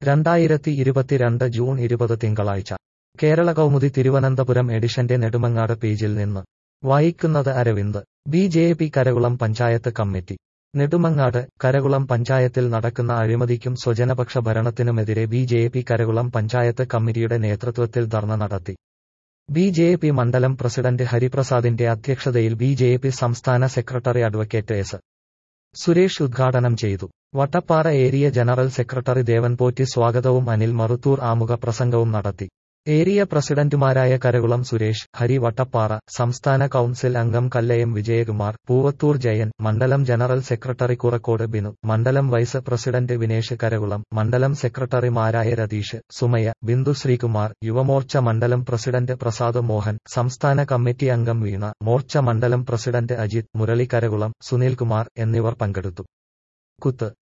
രണ്ടായിരത്തി ഇരുപത്തിരണ്ട് ജൂൺ ഇരുപത് തിങ്കളാഴ്ച കേരള കൗമുദി തിരുവനന്തപുരം എഡിഷന്റെ നെടുമങ്ങാട് പേജിൽ നിന്ന് വായിക്കുന്നത് Aravind B J P Karakulam panchayat committee Nedumangad Karakulam പഞ്ചായത്തിൽ നടക്കുന്ന അഴിമതിക്കും സ്വജനപക്ഷ ഭരണത്തിനുമെതിരെ B J P Karakulam panchayat കമ്മിറ്റിയുടെ നേതൃത്വത്തിൽ ധർണ നടത്തി ബി ജെ പി മണ്ഡലം പ്രസിഡന്റ് ഹരിപ്രസാദിന്റെ അധ്യക്ഷതയിൽ ബി ജെ പി സംസ്ഥാന സെക്രട്ടറി അഡ്വക്കേറ്റ് എസ് സുരേഷ് ഉദ്ഘാടനം ചെയ്തു Vattappara area general secretary Devanpotti സ്വാഗതവും അനിൽ മറുത്തൂർ ആമുഖ പ്രസംഗവും നടത്തി ഏരിയ പ്രസിഡന്റുമാരായ കരകുളം സുരേഷ് ഹരി വട്ടപ്പാറ സംസ്ഥാന കൌൺസിൽ അംഗം കല്ലയം വിജയകുമാർ പൂവത്തൂർ ജയൻ മണ്ഡലം ജനറൽ സെക്രട്ടറി കുറക്കോട് ബിനു മണ്ഡലം വൈസ് പ്രസിഡന്റ് വിനേഷ് കരകുളം മണ്ഡലം സെക്രട്ടറിമാരായ രതീഷ് സുമയ ബിന്ദു ശ്രീകുമാർ യുവമോർച്ച മണ്ഡലം പ്രസിഡന്റ് പ്രസാദ് മോഹൻ സംസ്ഥാന കമ്മിറ്റി അംഗം വീണ മോർച്ച മണ്ഡലം പ്രസിഡന്റ് അജിത് മുരളി കരകുളം സുനിൽകുമാർ എന്നിവർ പങ്കെടുത്തു കുത്ത്